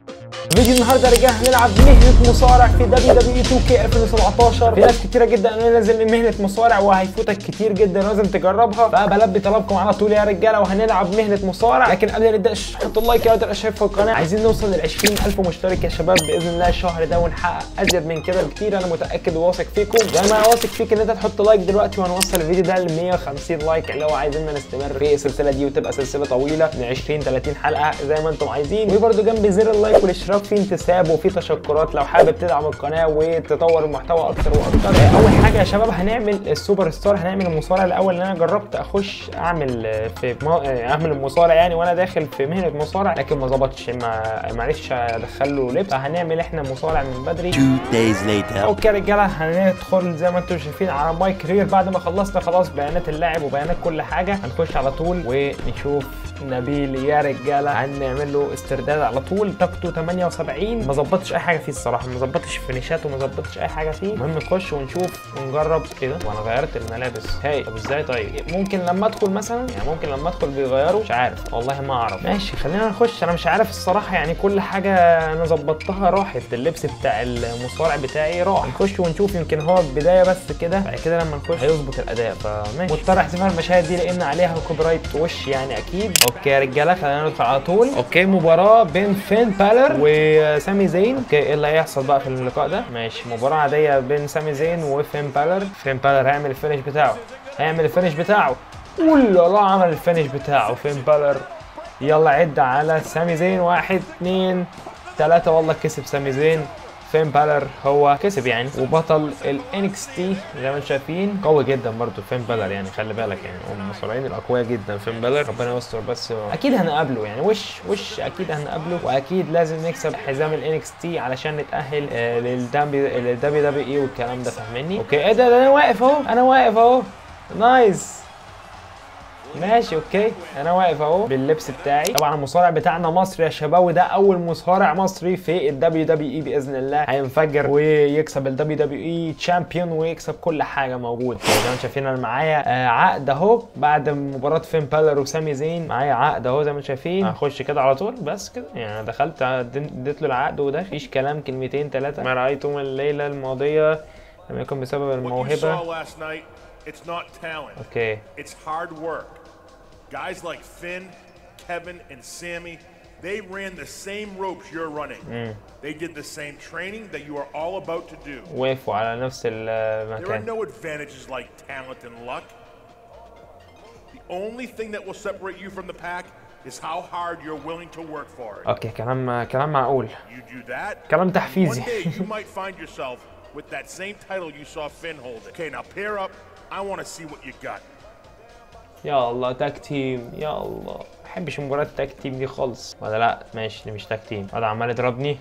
فيديو النهارده يا رجاله هنلعب مهنه مصارع في دبليو دبليو 2 كي 2017 في ناس كتيره جدا قالوا لي نازل مهنه مصارع وهيفوتك كتير جدا لازم تجربها فبلبي طلبكم على طول يا رجاله وهنلعب مهنه مصارع لكن قبل ما نبدا حطوا اللايك يا اشترك في القناه عايزين نوصل لل 20000 مشترك يا شباب باذن الله الشهر ده ونحقق ازيد من كده بكتير انا متاكد وواثق فيكم زي ما انا واثق فيك ان انت تحط لايك دلوقتي وهنوصل الفيديو ده ل 150 لايك اللي هو عايزيننا نستمر في السلسله دي وتبقى سلسله طويله من 20 30 حلقه زي ما انتم عايزين وبرده جنب زر اللايك والاشتراك في انتساب وفي تشكرات لو حابب تدعم القناه وتطور المحتوى اكتر واكتر اول حاجه يا شباب هنعمل السوبر ستار هنعمل المصارع الاول اللي انا جربت اخش اعمل في ما... اعمل المصارع يعني وانا داخل في مهنه مصارع لكن ما ظبطش ما معرفش ادخل له لبس فهنعمل احنا مصارع من بدري Two days later. اوكي يا رجاله هندخل زي ما انتم شايفين على ماي كرير بعد ما خلصنا خلاص بيانات اللاعب وبيانات كل حاجه هنخش على طول ونشوف نبيل يا رجاله هنعمل له استرداد على طول طاقته 78 ما ظبطتش اي حاجه فيه الصراحه ما ظبطش فينيشات وما ظبطش اي حاجه فيه المهم نخش ونشوف ونجرب كده وانا غيرت الملابس هاي طب ازاي طيب ممكن لما ادخل مثلا يعني ممكن لما ادخل بيغيروا مش عارف والله ما اعرف ماشي خلينا نخش انا مش عارف الصراحه يعني كل حاجه انا ظبطتها راحت اللبس بتاع المصارع بتاعي راح نخش ونشوف يمكن هو البدايه بس كده بعد كده لما نخش هيظبط الاداء فماشي مضطر احذف المشاهد دي لان عليها كوبي رايت وش يعني اكيد اوكي يا رجاله خلينا ندخل على طول اوكي مباراه بين فين بالر وسامي زين اوكي ايه اللي هيحصل بقى في اللقاء ده ماشي مباراه عاديه بين سامي زين وفين بالر فين بالر هيعمل الفينش بتاعه هيعمل الفينش بتاعه ولا لا عمل الفينش بتاعه فين بالر يلا عد على سامي زين واحد اتنين تلاتة والله كسب سامي زين فين بالر هو كسب يعني وبطل الانكس تي زي ما انتم شايفين قوي جدا برضه فين بالر يعني خلي بالك يعني هم المصارعين الاقوياء جدا فين بالر ربنا يستر بس اكيد هنقابله يعني وش وش اكيد هنقابله واكيد لازم نكسب حزام الانكس تي علشان نتاهل آه، للدبليو للدبليو دبليو اي والكلام ده فاهمني اوكي ايه ده, ده انا واقف اهو انا واقف اهو نايس ماشي اوكي انا واقف اهو باللبس بتاعي طبعا المصارع بتاعنا مصري يا شباب وده اول مصارع مصري في الدبليو دبليو اي باذن الله هينفجر ويكسب الدبليو دبليو اي تشامبيون ويكسب كل حاجه موجود زي ما انتم شايفين انا معايا آه، عقد اهو بعد مباراه فين بالر وسامي زين معايا عقد اهو زي ما انتم شايفين هخش كده على طول بس كده يعني أنا دخلت اديت له العقد وده مفيش كلام كلمتين ثلاثه ما رايتم الليله الماضيه لم يكن بسبب What you الموهبه saw last night, it's not talent. اوكي It's hard work. Guys like Finn, Kevin, and Sammy, they ran the same ropes you're running. They did the same training that you are all about to do. وقفوا على نفس There are المكان no advantages like talent and luck. The only thing that will separate you from the pack is how hard you're willing to work for it. اوكي كلام كلام معقول You do that, كلام one تحفيزي day you might find yourself with that same title you saw Finn hold it. Okay, now pair up. I want to see what you got. يا الله تاك تيم يا الله ما بحبش مباراة تاك تيم دي خالص ولا لا ماشي دي مش تاك تيم واد عمال يضربني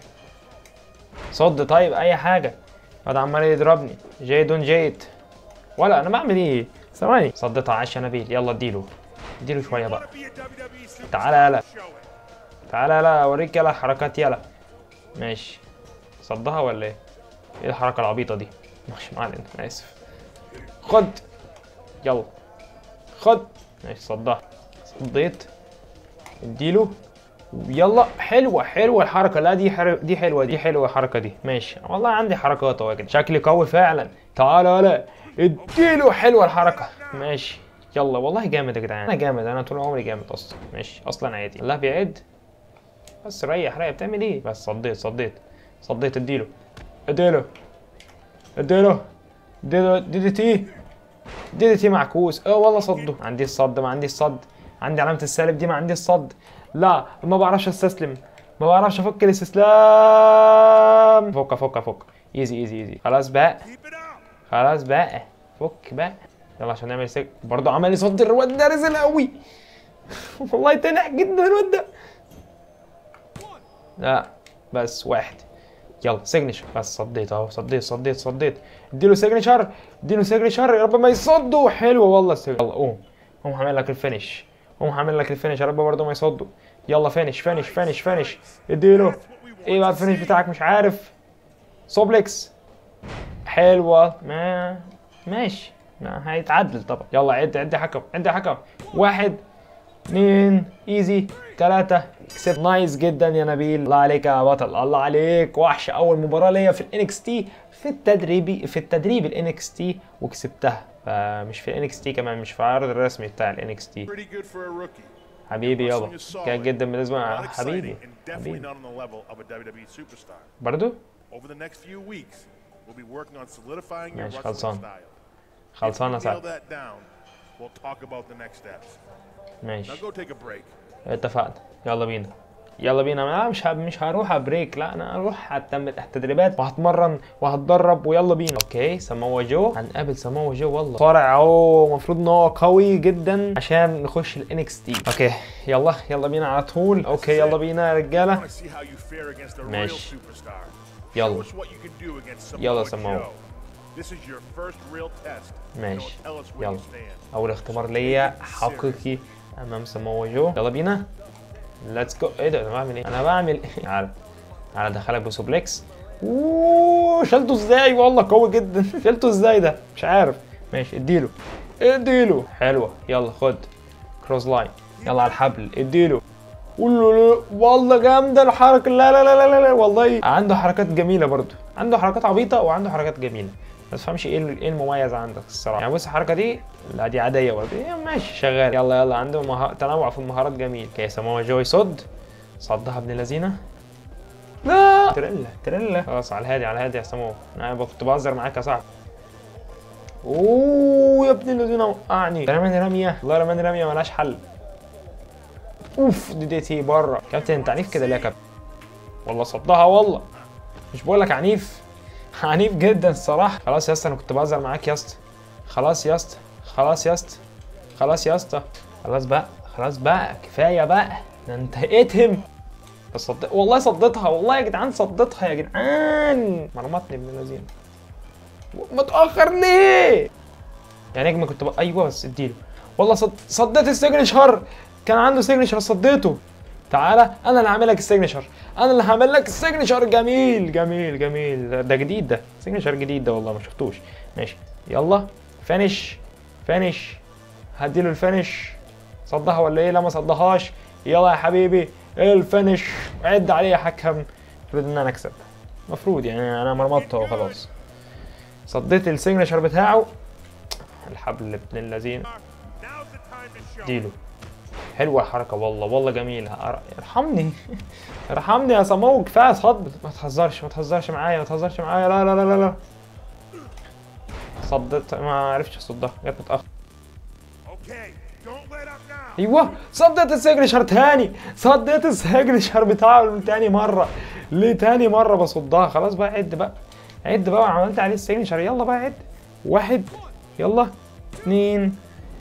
صد طيب اي حاجة واد عمال يضربني جيدون جيت ولا انا بعمل ايه ثواني صدتها عاش يا نبيل يلا اديله اديله شوية بقى Be a WWE superstar. تعالى يلا Show it. تعالى يلا اوريك يلا حركات يلا ماشي صدها ولا ايه ايه الحركة العبيطة دي ماشي ما علينا انا اسف خد يلا خد ماشي صدها صديت اديله يلا حلوة حلوة الحركة لا دي حر... دي حلوة دي حلوة الحركة دي ماشي والله عندي حركات اهو يا جدع شكلي قوي فعلا تعالى يلا اديله حلوة الحركة ماشي يلا والله جامد يا جدعان انا جامد انا طول عمري جامد اصلا ماشي اصلا عادي الله بيعد بس ريح ريح بتعمل ايه بس صديت صديت صديت اديله اديله اديله اديله دي دي تي دي دي تي معكوس اه والله صده عندي الصد ما عندي الصد عندي علامة السالب دي ما عندي الصد لا ما بعرفش استسلم ما بعرفش افك الاستسلام فك فك فك ايزي ايزي ايزي خلاص بقى Keep it up. خلاص بقى فك بقى يلا عشان نعمل سك برضه عمال يصدر الواد ده رزل قوي والله تنح جدا الواد ده لا بس واحد يلا سيجنشر بس صديت اهو صديت صديت صديت اديله سيجنشر اديله سيجنشر يا رب ما يصدوا حلو والله السيجنشر يلا قوم قوم هعمل لك الفينش قوم هعمل لك الفينش يا رب برضه ما يصدوا يلا فينش فينش فينش فينش اديله ايه بقى الفينش بتاعك مش عارف سوبلكس حلوه ما ماشي ما هيتعدل طبعا يلا عد عد يا حكم عد يا حكم واحد اثنين ايزي ثلاثة كسبت نايس جدا يا نبيل الله عليك يا بطل الله عليك وحش اول مباراه ليا في الانكس تي في التدريبي في التدريب الانكس تي وكسبتها فمش في الانكس تي كمان مش في العرض الرسمي بتاع الانكس تي Pretty good for a rookie. حبيبي يابا Wrestling is solid, جيد جدا بالنسبه not لي exciting, حبيبي and definitely حبيبي not on the level of a WWE superstar. برضو Over the next few weeks, we'll be working on solidifying your ماشي، wrestling خلصان. style. خلصانه If we nail صح that down, we'll talk about the next steps. Now ماشي go take a break. اتفقنا يلا بينا يلا بينا لا مش ه- مش هروح ابريك لا انا هروح هتم التدريبات وهتمرن وهتدرب ويلا بينا اوكي سمو جو هنقابل سمو جو والله صارع اهو المفروض ان هو قوي جدا عشان نخش الانكس تي اوكي يلا يلا بينا على طول اوكي يلا بينا يا I رجاله want to see how you fare against a real ماشي. superstar. يلا Show us what you can do against يلا Samoa سمو. Joe. This is your first real test. and ماشي. it'll tell us where يلا you stand. اول اختبار ليا حقيقي امام سمو جو يلا بينا ليتس جو ايه ده انا بعمل ايه انا بعمل ايه تعالى تعالى ادخلك بسوبلكس اوه شلته ازاي والله قوي جدا شلته ازاي ده مش عارف ماشي اديله اديله حلوه يلا خد كروس لاين يلا على الحبل اديله قول له لا. والله جامده الحركه لا لا لا لا لا والله عنده حركات جميله برضو عنده حركات عبيطه وعنده حركات جميله ما تفهمش ايه ال- ايه المميز عندك الصراحه يعني بص الحركه دي لا دي عاديه برضه إيه ماشي شغال يلا يلا عنده مها... تنوع في المهارات جميل اوكي سموه جو يصد صدها ابن لذينه لا تريلا تريلا خلاص على الهادي على الهادي يا سموه انا كنت بهزر معاك يا صاحبي اوه يا ابن الذين وقعني رماني رميه والله رماني رميه ملهاش حل اوف دي دي تي بره كابتن انت عنيف كده ليه يا كابتن والله صدها والله مش بقول لك عنيف عنيف جدا الصراحه خلاص يا اسطى انا كنت بهزر معاك يا اسطى خلاص يا اسطى خلاص يا اسطى خلاص يا اسطى خلاص بقى خلاص بقى كفايه بقى ده انت اتهم صد... والله صدتها والله يا جدعان صدتها يا جدعان مرمطني ابن اللذين متاخر ليه يا نجم كنت بقى ايوه بس اديله والله صد... صديت السيجنشر كان عنده سيجنشر صديته تعالى انا اللي هعمل لك السيجنشر انا اللي هعمل لك السيجنشر جميل جميل جميل ده- ده جديد ده سيجنشر جديد ده والله ما شفتوش ماشي يلا فينش فينش هديله الفينش صدها ولا ايه لا ما صدهاش يلا يا حبيبي الفينش عد عليه يا حكم المفروض ان انا اكسب المفروض يعني انا مرمطته وخلاص صديت السيجنشر بتاعه الحبل ابن اللذين Now's the time to show. اديله حلوه الحركه والله والله جميله أر- ارحمني ارحمني يا سمو كفايه صد ما تهزرش ما تهزرش معايا ما تهزرش معايا لا لا لا لا لا صدت ما عرفتش اصدها جت متاخر Okay, don't let up now. ايوه صدت السيجنشر تاني صدت السيجنشر بتاعه تاني مره ليه تاني مره بصدها خلاص بقى عد بقى عد بقى وعملت عليه السيجنشر يلا بقى عد واحد يلا اتنين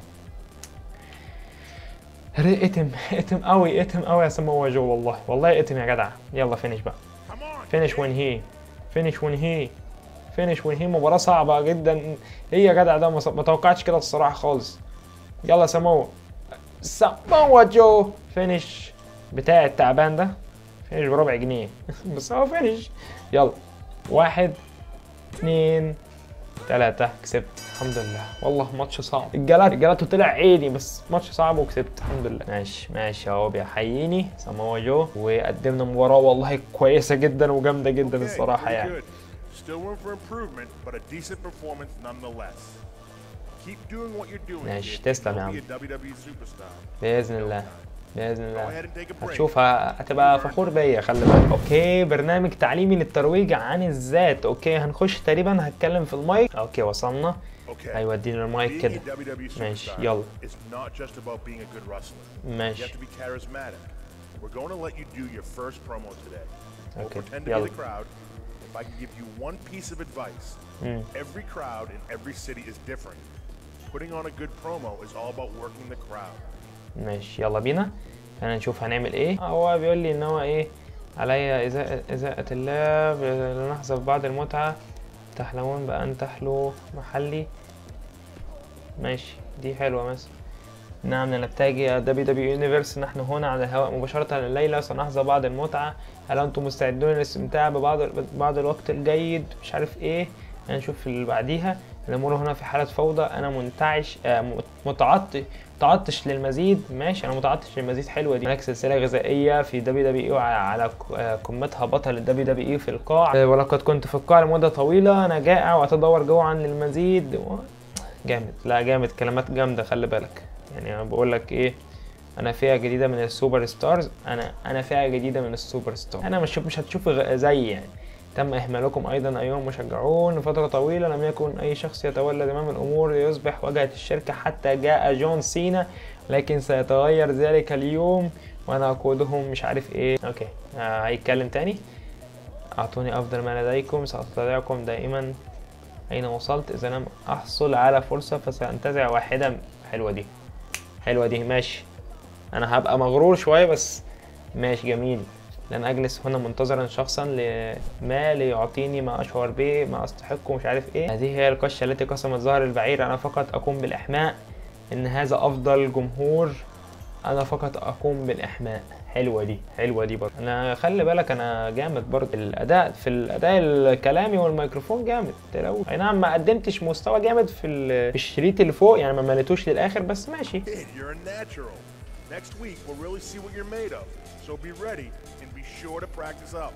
ري- اتم اتم قوي اتم قوي يا سمو جو والله والله اتم يا جدع يلا فينش بقى Come on. فينش وين هي فينش وين هي فينش وين هي مباراة صعبة جدا ايه يا جدع ده ما ما توقعتش كده الصراحة خالص يلا سمو سمو جو فينش بتاع التعبان ده فينش بربع جنيه بس هو فينش يلا واحد اتنين تلاتة كسبت الحمد لله والله ماتش صعب الجلات الجلاتو طلع عيني بس ماتش صعب وكسبت الحمد لله ماشي ماشي اهو بيحييني سمو جو وقدمنا مباراة والله كويسة جدا وجامدة جدا Okay, الصراحة pretty يعني good. Still room for improvement, but a decent performance nonetheless. Keep doing what you're doing. ماشي، kid. تسلم يا You'll عم. be a WWE superstar. بإذن الله بإذن Go الله ahead and take a break. هتشوف ه- هتبقى فخور بيا خلي بالك اوكي برنامج تعليمي للترويج عن الذات اوكي هنخش تقريبا هتكلم في المايك اوكي وصلنا Okay. ايوه اديني المايك Being كده a WWE ماشي، superstar يلا. is not just about being a good wrestler. You ماشي have to be charismatic. We're going to let you do your first promo today. We'll Okay, pretend to yalla. be the crowd. If I can give you one piece of advice, Mm. every crowd in every city is different. Putting on a good promo is all about working the crowd. ماشي يلا بينا خلينا نشوف هنعمل ايه هو بيقول لي ان هو ايه عليا إزاءة إزاءة اللعب لنحظى ببعض المتعة تحلمون بأن تحلو محلي ماشي دي حلوة مثلا نعم نتائج دبليو دبليو يونيفرس نحن هنا على الهواء مباشرة الليلة سنحظى بعض المتعة هل أنتم مستعدون للاستمتاع ببعض بعض الوقت الجيد مش عارف ايه هنشوف اللي بعديها الامور هنا في حاله فوضى انا منتعش آه، متعطش متعطش للمزيد ماشي انا متعطش للمزيد حلوه دي هناك سلسله غذائيه في دبليو دبليو اي على ك- آه، قمتها بطل الدبليو دبليو اي في القاع آه، ولقد كنت في القاع لمده طويله انا جائع واتدور جوعا للمزيد و- جامد لا جامد كلمات جامده خلي بالك يعني انا بقول لك ايه انا فئه جديده من السوبر ستارز انا انا فئه جديده من السوبر ستار انا مش مش هتشوف غ- زي يعني تم إهمالكم أيضا أيها المشجعون لفترة طويلة لم يكن أي شخص يتولى زمام الأمور ليصبح واجهة الشركة حتى جاء جون سينا لكن سيتغير ذلك اليوم وأنا أقودهم مش عارف إيه أوكي آه هيتكلم تاني أعطوني أفضل ما لديكم سأستطيعكم دائما أين وصلت إذا لم أحصل على فرصة فسأنتزع واحدة حلوة دي حلوة دي ماشي أنا هبقى مغرور شوية بس ماشي جميل لن أجلس هنا منتظرا شخصا لما ليعطيني ما أشعر به ما أستحقه مش عارف إيه هذه هي القشة التي قسمت ظهر البعير أنا فقط أقوم بالإحماء إن هذا أفضل جمهور أنا فقط أقوم بالإحماء حلوة دي حلوة دي برضه أنا خلي بالك أنا جامد برضه الأداء في الأداء الكلامي والميكروفون جامد تلاقوا أي نعم ما قدمتش مستوى جامد في ال- في الشريط اللي فوق يعني ما مليتوش للآخر بس ماشي Kid, you're a natural. Next week, we'll really see what you're made of. So be ready and be sure to practice up.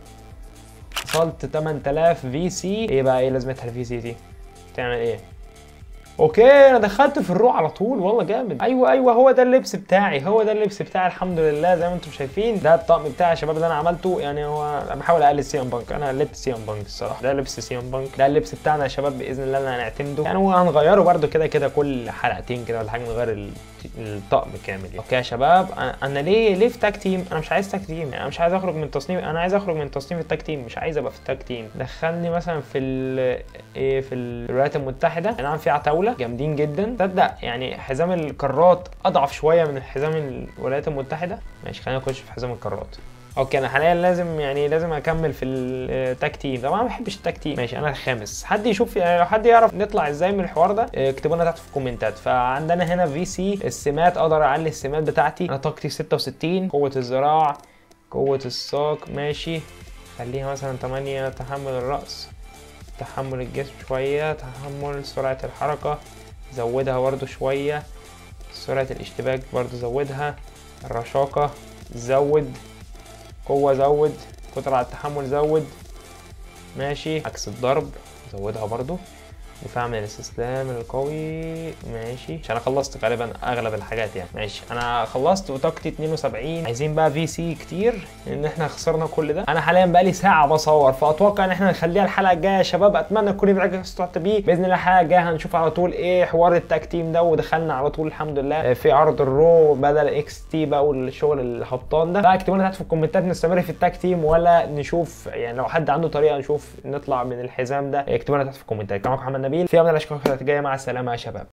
وصلت 8000 في سي ايه بقى ايه لازمتها الفي سي دي تعمل ايه اوكي انا دخلت في الرو على طول والله جامد ايوه ايوه هو ده اللبس بتاعي هو ده اللبس بتاعي الحمد لله زي ما انتم شايفين ده الطقم بتاعي يا شباب اللي انا عملته يعني هو أنا بحاول اقلد سي ام بانك انا قلدت سي ام بانك الصراحه ده لبس سي ام بانك ده اللبس بتاعنا يا شباب باذن الله اللي هنعتمده يعني هو هنغيره برده كده كده كل حلقتين كده ولا حاجه نغير ال- الطقم كامل يعني. اوكي يا شباب انا أنا ليه ليه في تاج تيم انا مش عايز تاج تيم يعني انا مش عايز اخرج من تصميم انا عايز اخرج من تصميم التاج تيم مش عايز ابقى في التاج تيم دخلني مثلا في ال ايه في الولايات المتحده أي نعم في عتاوله جامدين جدا تصدق يعني حزام القارات اضعف شويه من حزام الولايات المتحده ماشي خلينا نخش في حزام القارات اوكي انا حاليا لازم يعني لازم اكمل في التاك تيم طبعا ما بحبش التاك تيم ماشي انا الخامس حد يشوف يعني لو حد يعرف نطلع ازاي من الحوار ده اه، اكتبوا لنا تحت في الكومنتات فعندنا هنا في سي السمات اقدر اعلي السمات بتاعتي انا طاقتي 66 قوه الذراع قوه الساق ماشي خليها مثلا 8 تحمل الراس تحمل الجسم شويه تحمل سرعه الحركه زودها برضو شويه سرعه الاشتباك برضو زودها الرشاقه زود قوة زود قدرة على التحمل زود ماشي عكس الضرب زودها برضو دفاع من الاستسلام القوي ماشي عشان انا خلصت غالبا اغلب الحاجات يعني ماشي انا خلصت وطاقتي 72 عايزين بقى في سي كتير لان احنا خسرنا كل ده انا حاليا بقى لي ساعه بصور فاتوقع ان احنا نخليها الحلقه الجايه يا شباب اتمنى تكونوا معاكم استمتعت بيه باذن الله الحلقه الجايه هنشوف على طول ايه حوار التاك تيم ده ودخلنا على طول الحمد لله في عرض الرو بدل اكس تي بقى والشغل الهبطان ده فاكتبوا لنا تحت في الكومنتات نستمر في التاك تيم ولا نشوف يعني لو حد عنده طريقه نشوف نطلع من الحزام ده اكتبوا لنا تحت في الكومنتات كان معاكم محمد نبيل في امل اشوفكم الحلقه الجايه مع السلامه يا شباب